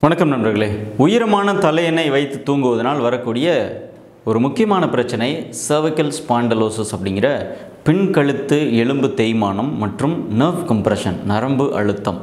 வணக்கம் நண்பர்களே உயரமான தலையணை வைத்து தூங்குவதனால் வரக்கூடிய ஒரு முக்கியமான பிரச்சனை cervical ஸ்பாண்டலோசிஸ் அப்படிங்கிற பின் கழுத்து எலும்பு தேய்மானம் மற்றும் நர்வ் கம்ப்ரெஷன் நரம்பு அழுத்தம்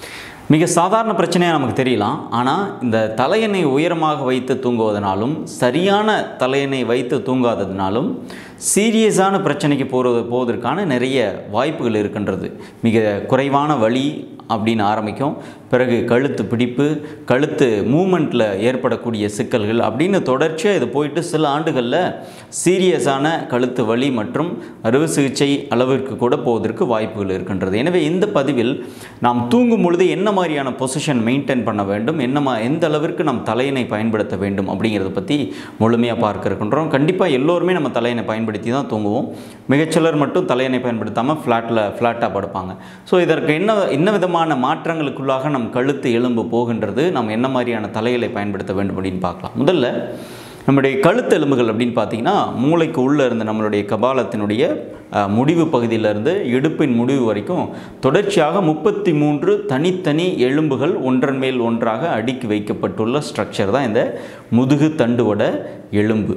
மிக சாதாரண பிரச்சனையாக நமக்கு தெரியலாம் ஆனால் இந்த தலையணை உயரமாக வைத்து தூங்குவதனாலும் சரியான தலையணை வைத்து தூங்காததினாலும் சீரியஸான பிரச்சனைக்கு போகிறது போவதற்கான நிறைய வாய்ப்புகள் இருக்கின்றது மிக குறைவான வலி அப்படின்னு ஆரம்பிக்கும் பிறகு கழுத்து பிடிப்பு கழுத்து மூமெண்ட்டில் ஏற்படக்கூடிய சிக்கல்கள் அப்படின்னு தொடர்ச்சியாக இது போயிட்டு சில ஆண்டுகளில் சீரியஸான கழுத்து வலி மற்றும் அறுவை சிகிச்சை அளவிற்கு கூட போவதற்கு வாய்ப்புகள் இருக்கின்றது எனவே இந்த பதிவில் நாம் தூங்கும் பொழுது என்ன மாதிரியான பொசிஷன் மெயின்டைன் பண்ண வேண்டும் என்ன மா எந்த அளவிற்கு நாம் தலையணை பயன்படுத்த வேண்டும் அப்படிங்கிறத பற்றி முழுமையாக பார்க்க இருக்கின்றோம் கண்டிப்பாக எல்லோருமே நம்ம தலையணை பயன்படுத்தி தான் தூங்குவோம் மிகச்சிலர் மட்டும் தலையணை பயன்படுத்தாமல் ஃப்ளாட்டில் ஃப்ளாட்டாக படுப்பாங்க ஸோ இதற்கு என்ன என்ன விதமான மாற்றங்களுக்குள்ளாக நம் கழுத்து எலும்பு போகின்றது நாம் என்ன மாதிரியான தலைகளை பயன்படுத்த வேண்டும் அப்படின்னு பார்க்கலாம் முதல்ல நம்முடைய கழுத்து எலும்புகள் அப்படின்னு பார்த்தீங்கன்னா மூளைக்கு உள்ளே இருந்து நம்மளுடைய கபாலத்தினுடைய அஹ், முடிவு பகுதியிலிருந்து இடுப்பின் முடிவு வரைக்கும் தொடர்ச்சியாக முப்பத்தி மூன்று தனித்தனி எலும்புகள் ஒன்றன் மேல் ஒன்றாக அடுக்கி வைக்கப்பட்டுள்ள ஸ்ட்ரக்சர் தான் இந்த முதுகு தண்டுவட எலும்பு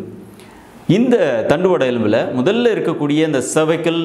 இந்த தண்டுவட எலும்பில் முதல்ல இருக்கக்கூடிய இந்த cervical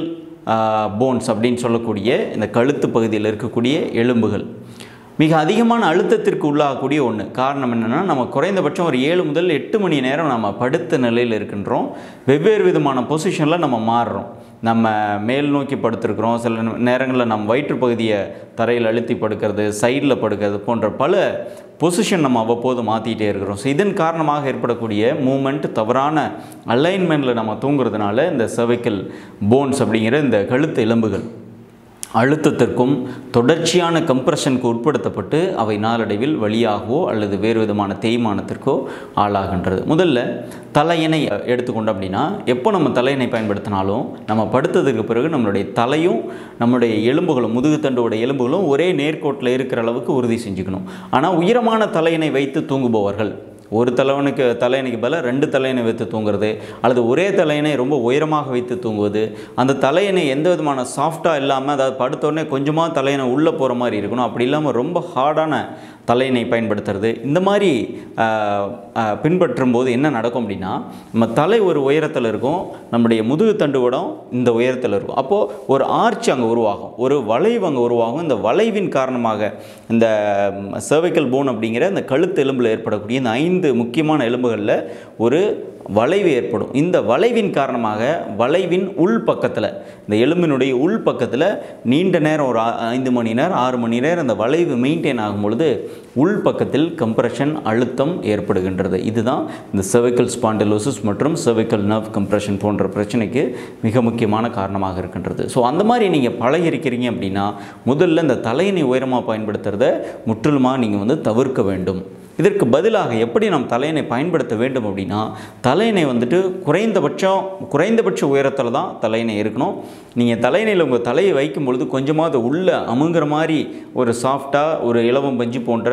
போன்ஸ் அப்படின்னு சொல்லக்கூடிய இந்த கழுத்து பகுதியில் இருக்கக்கூடிய எலும்புகள் மிக அதிகமான அழுத்தத்திற்கு உள்ளாகக்கூடிய ஒன்று காரணம் என்னென்னா நம்ம குறைந்தபட்சம் ஒரு ஏழு முதல் எட்டு மணி நேரம் நம்ம படுத்த நிலையில் இருக்கின்றோம் வெவ்வேறு விதமான பொசிஷனில் நம்ம மாறுறோம் நம்ம மேல் நோக்கி படுத்திருக்கிறோம் சில நேரங்களில் நம்ம வயிற்று பகுதியை தரையில் அழுத்தி படுக்கிறது சைடில் படுக்கிறது போன்ற பல பொசிஷன் நம்ம அவ்வப்போது மாற்றிட்டே இருக்கிறோம் ஸோ இதன் காரணமாக ஏற்படக்கூடிய மூமெண்ட் தவறான அலைன்மெண்ட்டில் நம்ம தூங்குறதுனால இந்த cervical போன்ஸ் அப்படிங்கிற இந்த கழுத்து எலும்புகள் அழுத்தத்திற்கும் தொடர்ச்சியான கம்ப்ரெஷனுக்கு உட்படுத்தப்பட்டு அவை நாளடைவில் வழியாகவோ அல்லது வேறு விதமான தேய்மானத்திற்கோ ஆளாகின்றது முதல்ல தலையணை எடுத்துக்கொண்டோம் அப்படின்னா எப்போ நம்ம தலையணை பயன்படுத்தினாலும் நம்ம படுத்ததுக்கு பிறகு நம்மளுடைய தலையும் நம்மளுடைய எலும்புகளும் முதுகுத்தண்டோட எலும்புகளும் ஒரே நேர்கோட்டில் இருக்கிற அளவுக்கு உறுதி செஞ்சுக்கணும் ஆனால் உயரமான தலையணை வைத்து தூங்குபவர்கள் ஒரு தலைவனுக்கு தலையணைக்கு பதிலாக ரெண்டு தலையணை வைத்து தூங்குறது அல்லது ஒரே தலையணை ரொம்ப உயரமாக வைத்து தூங்குவது அந்த தலையணை எந்த விதமான சாஃப்டாக இல்லாமல் அதாவது படுத்தோடனே கொஞ்சமாக தலையணை உள்ளே போகிற மாதிரி இருக்கணும் அப்படி இல்லாமல் ரொம்ப ஹார்டான தலையணை பயன்படுத்துறது இந்த மாதிரி ஆஹ், ஆஹ், பின்பற்றும் போது என்ன நடக்கும் அப்படின்னா நம்ம தலை ஒரு உயரத்தில் இருக்கும் நம்முடைய முதுகு தண்டுவடம் இந்த உயரத்தில் இருக்கும் அப்போது ஒரு ஆர்ச் அங்கே உருவாகும் ஒரு வளைவு அங்கே உருவாகும் இந்த வளைவின் காரணமாக இந்த cervical போன் அப்படிங்கிற இந்த கழுத்து எலும்பில் ஏற்படக்கூடிய இந்த ஐந்து முக்கியமான எலும்புகளில் ஒரு வளைவு ஏற்படும் இந்த வளைவின் காரணமாக வளைவின் உள் பக்கத்தில் இந்த எலும்பினுடைய உள் பக்கத்தில் நீண்ட நேரம் ஒரு ஆ- ஐந்து மணி நேரம் ஆறு மணி நேரம் அந்த வளைவு மெயின்டைன் ஆகும் பொழுது உள் பக்கத்தில் கம்ப்ரெஷன் அழுத்தம் ஏற்படுகின்றது இதுதான் இந்த cervical ஸ்பாண்டிலோசிஸ் மற்றும் cervical nerve கம்ப்ரெஷன் போன்ற பிரச்சனைக்கு மிக முக்கியமான காரணமாக இருக்கின்றது ஸோ அந்த மாதிரி நீங்கள் பழகிருக்கிறீங்க அப்படின்னா முதல்ல இந்த தலையணை உயரமாக பயன்படுத்துகிறத முற்றிலுமாக நீங்கள் வந்து தவிர்க்க வேண்டும் இதற்கு பதிலாக எப்படி நாம் தலையணை பயன்படுத்த வேண்டும் அப்படின்னா தலையணை வந்துட்டு குறைந்தபட்சம் குறைந்தபட்ச உயரத்தில் தான் தலையணை இருக்கணும் நீங்கள் தலையணையில் உங்கள் தலையை வைக்கும் பொழுது கொஞ்சமாவது உள்ளே அமுங்குற மாதிரி ஒரு சாஃப்டாக ஒரு இலவம் பஞ்சு போன்ற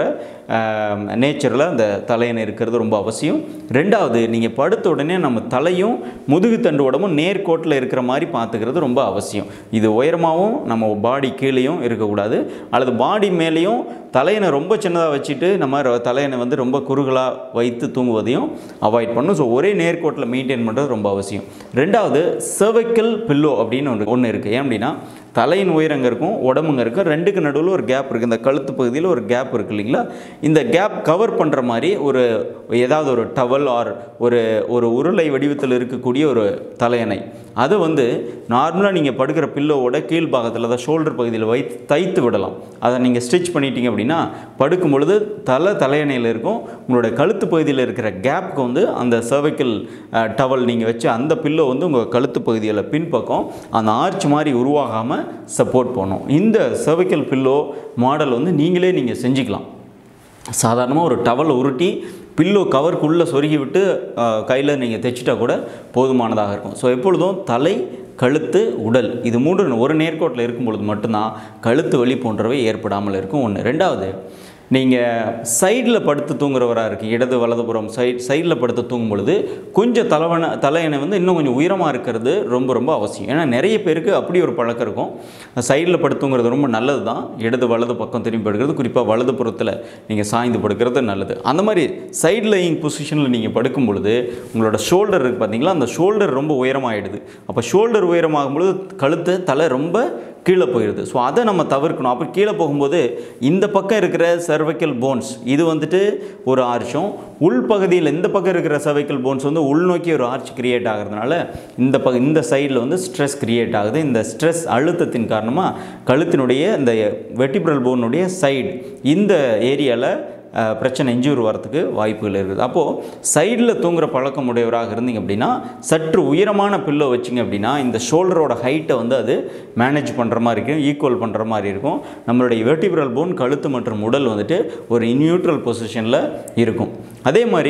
நேச்சரில் அந்த தலையணை இருக்கிறது ரொம்ப அவசியம் ரெண்டாவது நீங்கள் படுத்த உடனே நம்ம தலையும் முதுகு தண்டு உடம்பும் நேர்கோட்டில் இருக்கிற மாதிரி பார்த்துக்கிறது ரொம்ப அவசியம் இது உயரமாகவும் நம்ம பாடி கீழேயும் இருக்கக்கூடாது அல்லது பாடி மேலேயும் தலையணை ரொம்ப சின்னதாக வச்சுட்டு நம்ம ர- தலையணை வந்து ரொம்ப குறுகலாக வைத்து தூங்குவதையும் அவாய்ட் பண்ணணும் ஸோ ஒரே நேர்கோட்டில் மெயின்டைன் பண்ணுறது ரொம்ப அவசியம் ரெண்டாவது cervical பில்லோ அப்படின்னு ஒன்று ஒன்று இருக்குது ஏன் அப்படின்னா தலையின் உயரங்க இருக்கும் உடம்புங்க இருக்கும் ரெண்டுக்கு நடுவில் ஒரு கேப் இருக்குது இந்த கழுத்து பகுதியில் ஒரு கேப் இருக்குது இல்லைங்களா இந்த கேப் கவர் பண்ணுற மாதிரி ஒரு ஏதாவது ஒரு டவல் ஆர் ஒரு ஒரு உருளை வடிவத்தில் இருக்கக்கூடிய ஒரு தலையணை அதை வந்து நார்மலாக நீங்கள் படுக்கிற பில்லோவோட கீழ் பாகத்தில் அதாவது ஷோல்டர் பகுதியில் வைத்து தைத்து விடலாம் அதை நீங்கள் ஸ்டிச் பண்ணிட்டீங்க அப்படின்னா படுக்கும் பொழுது தலை தலையணையில் இருக்கும் உங்களோட கழுத்து பகுதியில் இருக்கிற கேப்புக்கு வந்து அந்த cervical டவல் நீங்கள் வச்சு அந்த பில்லோ வந்து உங்கள் கழுத்து பகுதியில் பின்பக்கம் அந்த ஆர்ச் மாதிரி உருவாகாமல் சப்போர்ட் பண்ணும் இந்த cervical பில்லோ மாடல் வந்து நீங்களே நீங்கள் செஞ்சுக்கலாம் சாதாரணமாக ஒரு டவலை உருட்டி பில்லோ கவருக்குள்ளே சொருகி விட்டு கையில் நீங்கள் தைச்சிட்டா கூட போதுமானதாக இருக்கும் ஸோ எப்பொழுதும் தலை கழுத்து உடல் இது மூன்று ஒரு நேர்கோட்டில் இருக்கும் பொழுது மட்டும்தான் கழுத்து வலி போன்றவை ஏற்படாமல் இருக்கும் ஒன்று ரெண்டாவது நீங்கள் சைடில் படுத்து தூங்குறவராக இருக்குது இடது வலதுபுறம் சைட் சைடில் படுத்து தூங்கும் பொழுது கொஞ்சம் தலைவன தலையணை வந்து இன்னும் கொஞ்சம் உயரமாக இருக்கிறது ரொம்ப ரொம்ப அவசியம் ஏன்னா நிறைய பேருக்கு அப்படி ஒரு பழக்கம் இருக்கும் சைடில் படுத்து தூங்குறது ரொம்ப நல்லது தான் இடது வலது பக்கம் திரும்பி படுக்கிறது குறிப்பாக வலது புறத்தில் நீங்கள் சாய்ந்து படுக்கிறது நல்லது அந்த மாதிரி சைட் லையிங் பொசிஷனில் நீங்கள் படுக்கும் பொழுது உங்களோட ஷோல்டர் இருக்குது பார்த்தீங்களா அந்த ஷோல்டர் ரொம்ப உயரமாகிடுது அப்போ ஷோல்டர் உயரமாகும் பொழுது கழுத்து தலை ரொம்ப கீழே போயிடுது ஸோ அதை நம்ம தவிர்க்கணும் அப்போ கீழே போகும்போது இந்த பக்கம் இருக்கிற cervical போன்ஸ் இது வந்துட்டு ஒரு ஆர்ச்சும் உள்பகுதியில் இந்த பக்கம் இருக்கிற cervical போன்ஸ் வந்து உள்நோக்கி ஒரு ஆர்ச் கிரியேட் ஆகிறதுனால இந்த பக இந்த சைடில் வந்து ஸ்ட்ரெஸ் கிரியேட் ஆகுது இந்த ஸ்ட்ரெஸ் அழுத்தத்தின் காரணமாக கழுத்தினுடைய இந்த வெட்டிப்ரல் போனுடைய சைடு இந்த ஏரியாவில் அஹ், பிரச்சனை இன்ஜூர் வரத்துக்கு வாய்ப்புகள் இருக்குது அப்போது சைடில் தூங்குற பழக்கம் உடையவராக இருந்தீங்க அப்படின்னா சற்று உயரமான பில்லோ வச்சிங்க அப்படின்னா இந்த ஷோல்டரோட ஹைட்டை வந்து அது மேனேஜ் பண்ணுற மாதிரி இருக்கும் ஈக்குவல் பண்ணுற மாதிரி இருக்கும் நம்மளுடைய வெர்டிபிரல் போன் கழுத்து மற்றும் உடல் வந்துட்டு ஒரு நியூட்ரல் பொசிஷனில் இருக்கும் அதே மாதிரி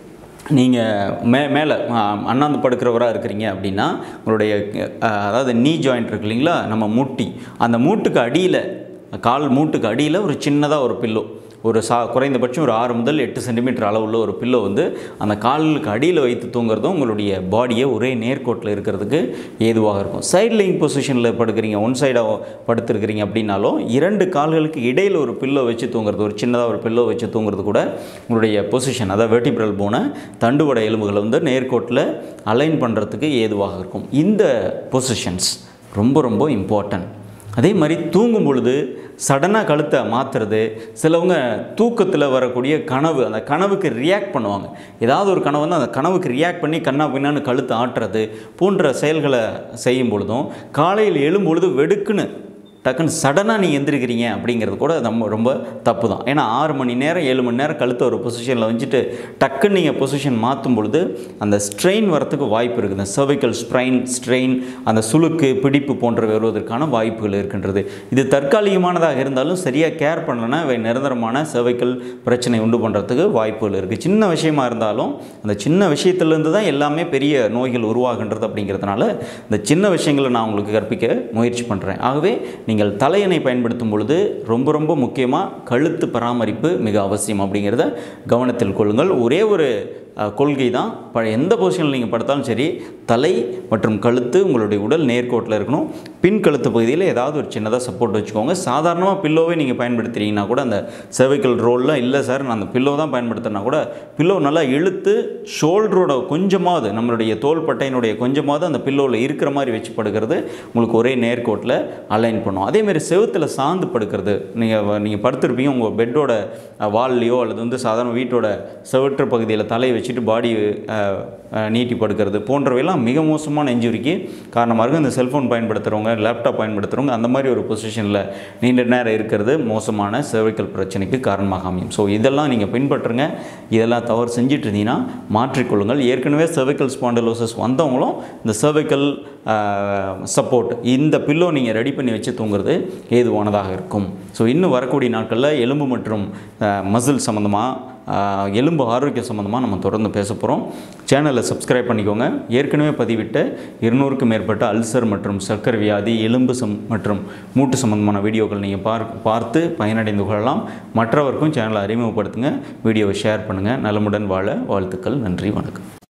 நீங்கள் மே மேலே அண்ணாந்து படுக்கிறவராக இருக்கிறீங்க அப்படின்னா உங்களுடைய அஹ், அதாவது நீ ஜாயிண்ட் இருக்கு இல்லைங்களா நம்ம மூட்டி அந்த மூட்டுக்கு அடியில் கால் மூட்டுக்கு அடியில் ஒரு சின்னதாக ஒரு பில்லோ ஒரு சா குறைந்தபட்சம் ஒரு ஆறு முதல் எட்டு சென்டிமீட்டர் அளவுள்ள ஒரு பில்லோ வந்து அந்த காலுக்கு அடியில் வைத்து தூங்குறதும் உங்களுடைய பாடியை ஒரே நேர்கோட்டில் இருக்கிறதுக்கு ஏதுவாக இருக்கும் சைட் லைங் பொசிஷனில் படுக்கிறீங்க ஒன் சைடாக படுத்துருக்கிறீங்க அப்படின்னாலும் இரண்டு கால்களுக்கு இடையில் ஒரு பில்லோ வச்சு தூங்குறது ஒரு சின்னதாக ஒரு பில்லோ வச்சு தூங்குறது கூட உங்களுடைய பொசிஷன் அதாவது வெர்டிபிரல் போன தண்டுவட எலும்புகளை வந்து நேர்கோட்டில் அலைன் பண்ணுறதுக்கு ஏதுவாக இருக்கும் இந்த பொசிஷன்ஸ் ரொம்ப ரொம்ப இம்பார்ட்டன்ட் அதே மாதிரி தூங்கும் பொழுது சடனாக கழுத்தை மாற்றுறது சிலவங்க தூக்கத்தில் வரக்கூடிய கனவு அந்த கனவுக்கு ரியாக்ட் பண்ணுவாங்க ஏதாவது ஒரு கனவு வந்து அந்த கனவுக்கு ரியாக்ட் பண்ணி கண்ணா பின்னான்னு கழுத்தை ஆட்டுறது போன்ற செயல்களை செய்யும் பொழுதும் காலையில் எழும் பொழுது வெடுக்குன்னு டக்குன்னு சடனாக நீங்கள் எந்திரிக்கிறீங்க அப்படிங்கிறது கூட நம்ம ரொம்ப தப்பு தான் ஏன்னா ஆறு மணி நேரம் ஏழு மணி நேரம் கழுத்தை ஒரு பொசிஷனில் வச்சுட்டு டக்குன்னு நீங்கள் பொசிஷன் மாற்றும் பொழுது அந்த ஸ்ட்ரெயின் வரத்துக்கு வாய்ப்பு இருக்குது இந்த cervical ஸ்ட்ரெயின் ஸ்ட்ரெயின் அந்த சுளுக்கு பிடிப்பு போன்றவை வருவதற்கான வாய்ப்புகள் இருக்கின்றது இது தற்காலிகமானதாக இருந்தாலும் சரியாக கேர் பண்ணலைன்னா இவை நிரந்தரமான cervical பிரச்சனை உண்டு பண்ணுறதுக்கு வாய்ப்புகள் இருக்குது சின்ன விஷயமா இருந்தாலும் அந்த சின்ன விஷயத்துலேருந்து தான் எல்லாமே பெரிய நோய்கள் உருவாகின்றது அப்படிங்கிறதுனால இந்த சின்ன விஷயங்களை நான் உங்களுக்கு கற்பிக்க முயற்சி பண்ணுறேன் ஆகவே நீங்கள் தலையணை பயன்படுத்தும் பொழுது ரொம்ப ரொம்ப முக்கியமாக கழுத்து பராமரிப்பு மிக அவசியம் அப்படிங்கிறத கவனத்தில் கொள்ளுங்கள் ஒரே ஒரு அஹ், கொள்கை தான் ப எந்த பொசிஷனில் நீங்கள் படுத்தாலும் சரி தலை மற்றும் கழுத்து உங்களுடைய உடல் நேர்கோட்டில் இருக்கணும் பின் கழுத்து பகுதியில் ஏதாவது ஒரு சின்னதாக சப்போர்ட் வச்சுக்கோங்க சாதாரணமாக பில்லோவே நீங்கள் பயன்படுத்துறீங்கன்னா கூட அந்த cervical ரோலில் இல்லை சார் நான் அந்த பில்லோ தான் பயன்படுத்தினா கூட பில்லோ நல்லா இழுத்து ஷோல்டரோட கொஞ்சமாவது நம்மளுடைய தோள்பட்டையினுடைய கொஞ்சமாவது அந்த பில்லோவில் இருக்கிற மாதிரி வச்சு படுக்கிறது உங்களுக்கு ஒரே நேர்கோட்டில் அலைன் பண்ணும் அதேமாதிரி செவுத்தில் சார்ந்து படுக்கிறது நீங்கள் நீங்கள் படுத்திருப்பீங்க உங்கள் பெட்டோட வால்லையோ அல்லது வந்து சாதாரண வீட்டோட செவற்று பகுதியில் தலையை வச்சுட்டு பாடி நீட்டி படுக்கிறது போன்றவையெல்லாம் மிக மோசமான இன்ஜுரிக்கு காரணமாக இருக்குது இந்த செல்ஃபோன் பயன்படுத்துகிறவங்க லேப்டாப் பயன்படுத்துகிறவங்க அந்த மாதிரி ஒரு பொசிஷனில் நீண்ட நேரம் இருக்கிறது மோசமான cervical பிரச்சனைக்கு காரணமாக அமையும் ஸோ இதெல்லாம் நீங்கள் பின்பற்றுங்க இதெல்லாம் தவறு செஞ்சுட்டு இருந்தீங்கன்னா மாற்றிக்கொள்ளுங்கள் ஏற்கனவே cervical spondylosis வந்தவங்களும் இந்த cervical சப்போர்ட் இந்த பில்லோ நீங்கள் ரெடி பண்ணி வச்சு தூங்குறது ஏதுவானதாக இருக்கும் ஸோ இன்னும் வரக்கூடிய நாட்களில் எலும்பு மற்றும் மசில் சம்மந்தமாக எலும்பு ஆரோக்கியம் சம்மந்தமாக நம்ம தொடர்ந்து பேச போகிறோம் சேனலை சப்ஸ்கிரைப் பண்ணிக்கோங்க ஏற்கனவே பதிவிட்ட இருநூறுக்கும் மேற்பட்ட அல்சர் மற்றும் சர்க்கரை வியாதி எலும்பு சம் மற்றும் மூட்டு சம்பந்தமான வீடியோக்கள் நீங்கள் பார் பார்த்து பயனடைந்து கொள்ளலாம் மற்றவருக்கும் சேனலை அறிமுகப்படுத்துங்க வீடியோவை ஷேர் பண்ணுங்கள் நலமுடன் வாழ வாழ்த்துக்கள் நன்றி வணக்கம்